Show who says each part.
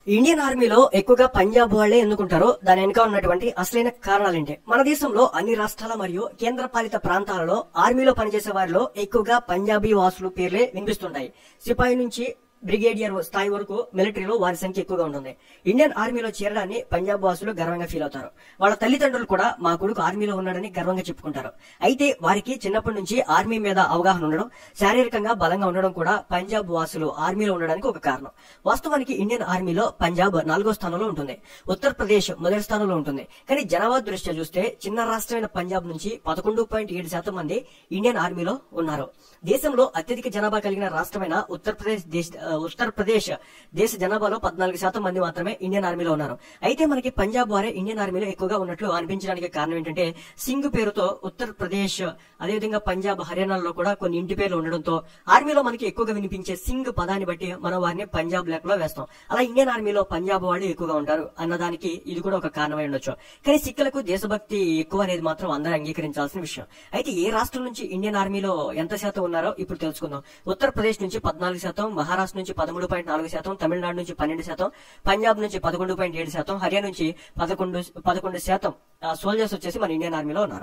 Speaker 1: Indian ఆర్మీలో ఎక్కువగా పంజాబ్ వాళ్లే ఎన్నుకుంటారో దాని వెనుక ఉన్నటువంటి అసలైన కారణాలేంటి మన దేశంలో అన్ని రాష్ట్రాల మరియు కేంద్ర పాలిత ప్రాంతాలలో ఆర్మీలో పనిచేసే వారిలో ఎక్కువగా పంజాబీ వాసులు పేర్లే వినిపిస్తుంటాయి సిపాయి నుంచి బ్రిగేడియర్ స్థాయి వరకు మిలిటరీలో వారి సంఖ్య ఎక్కువగా ఉంటుంది ఇండియన్ ఆర్మీలో చేరడాన్ని పంజాబ్ వాసులు గర్వంగా ఫీల్ అవుతారు వాళ్ళ తల్లిదండ్రులు కూడా మా కొడుకు ఆర్మీలో ఉన్నాడని గర్వంగా చెప్పుకుంటారు అయితే వారికి చిన్నప్పటి నుంచి ఆర్మీ మీద అవగాహన ఉండడం శారీరకంగా బలంగా ఉండడం కూడా పంజాబ్ వాసులు ఆర్మీలో ఉండడానికి ఒక కారణం వాస్తవానికి ఇండియన్ ఆర్మీలో పంజాబ్ నాలుగో స్థానంలో ఉంటుంది ఉత్తరప్రదేశ్ మొదటి స్థానంలో ఉంటుంది కానీ జనాభా దృష్ట్యా చూస్తే చిన్న రాష్ట్రమైన పంజాబ్ నుంచి పదకొండు పాయింట్ ఏడు శాతం మంది ఇండియన్ ఆర్మీలో ఉన్నారు దేశంలో అత్యధిక జనాభా కలిగిన రాష్ట్రమైన ఉత్తరప్రదేశ్ దేశ ఆ, ఉత్తరప్రదేశ్ దేశ జనాభాలో పద్నాలుగు శాతం మంది మాత్రమే ఇండియన్ ఆర్మీలో ఉన్నారు అయితే మనకి పంజాబ్ వారే ఇండియన్ ఆర్మీలో ఎక్కువగా ఉన్నట్లు అనిపించడానికి కారణం ఏంటంటే సింగ్ పేరుతో ఉత్తరప్రదేశ్ అదేవిధంగా పంజాబ్ హర్యానాలో కూడా కొన్ని ఇంటి పేర్లు ఉండడంతో ఆర్మీలో మనకి ఎక్కువగా వినిపించే సింగ్ పదాన్ని బట్టి మనం వారిని పంజాబ్ లెక్కలో వేస్తాం అలా ఇండియన్ ఆర్మీలో పంజాబ్ వాళ్ళు ఎక్కువగా ఉంటారు అన్నదానికి ఇది కూడా ఒక కారణమై ఉండొచ్చు కానీ సిక్కులకు దేశభక్తి ఎక్కువ అనేది మాత్రం అందరూ అంగీకరించాల్సిన విషయం అయితే ఏ రాష్ట్రం నుంచి ఇండియన్ ఆర్మీలో ఎంత శాతం ఉన్నారో ఇప్పుడు తెలుసుకుందాం ఉత్తరప్రదేశ్ నుంచి పద్నాలుగు శాతం మహారాష్ట్ర నుంచి పదమూడు పాయింట్ నాలుగు శాతం తమిళనాడు నుంచి పన్నెండు శాతం పంజాబ్ నుంచి పదకొండు పాయింట్ ఏడు శాతం హర్యానా నుంచి పదకొండు పదకొండు శాతం సోల్జర్స్ వచ్చేసి మన ఇండియన్ ఆర్మీలో ఉన్నారు